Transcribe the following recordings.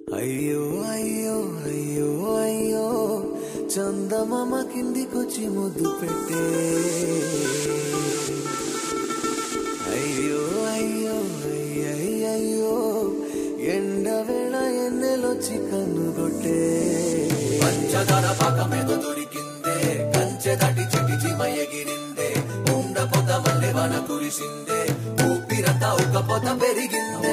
అయ్యో అయ్యో అయ్యో అయ్యో చందమామ కిందికొచ్చి ముద్దు పెట్టే అయ్యో అయ్యో అయ్యయ్యో ఎండ వేళ ఎన్నెలొచ్చి కన్నుగొట్టే పంచదార పాకమేదో దొరికిందే కంచె దాటి చెటి చిమ ఎగిరిందే ఉండ పొద మల్లె వన కురిసిందే ఊపిరంతా ఒక పొద పెరిగిందే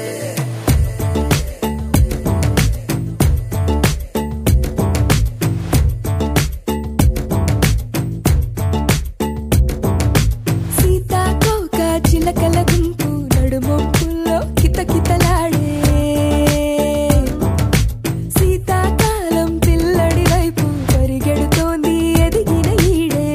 సీతాకోక చిలకల గుంపు నడుమొప్పుల్లో కితకితలాడే శీతాకాలం పిల్లడి వైపు పరిగెడుతోంది ఎదిగిన ఈడే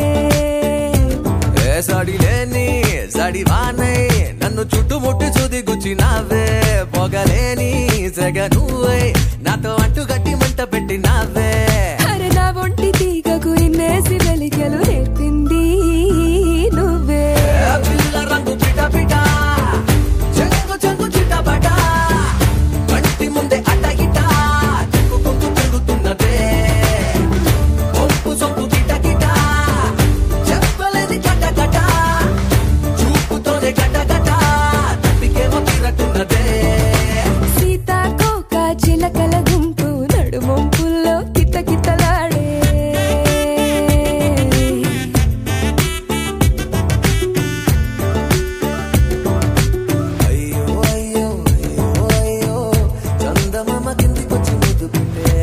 ఏ సాడి లేని సాడి వానై నన్ను చుట్టుముట్టి చూది గుచ్చినావే పొగలేని సెగ నువ్వై నాతో అంటు గట్టి మంట పెట్టినావే అరే నా ఒంటి తీగకు ఇన్నేసి వెలిగలు నేర్పింది నువ్వే ఏ పిల్ల రంగు పిట పిట చెంగు చెంగు చిటపట కంటి ముందే అట ఇట చెక్కుకుంటూ తిరుగుతున్నదే ఒప్పు సొప్పు కిట కిట చెప్పలేని కట కట చూపుతోనే గట గట తప్పికేమో తిరట్టున్నదే సీతాకోక చిలకల గుంపు నడుమొంపుల్లో కితకితలాడే అయ్యో అయ్యో అయ్యో అయ్యో చందమామ కిందికొచ్చి ముద్దు పెట్టే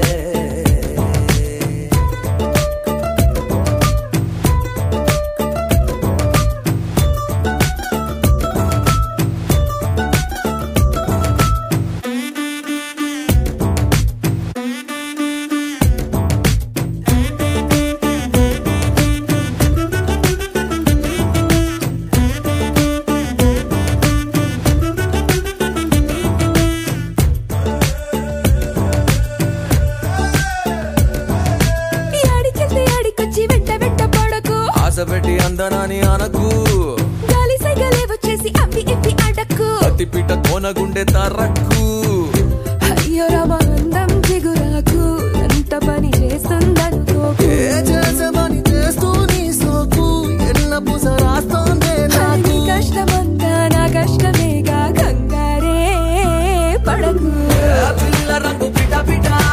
ఈ ఆడికెళ్తే ఆడికొచ్చి వెంట వెంట పడకు ఆశ పెట్టి అందనాని అనకు గాలి సైగలే వచ్చేసి అవి ఇవి అడక్కు అతి పిట తోనగుండె తరక్కు అయ్యో రామ అందం చిగురాకు ఎంత పని చేస్తుందనుకోకు ఏ చేసమని చేస్తూ నీ సోకు ఎల్ల పూస రాస్తోందే అది నాకు నీ కష్టమంతా నా కష్టమేగా కంగారే పడకు ఏ పిల్ల రంగు పిట పిట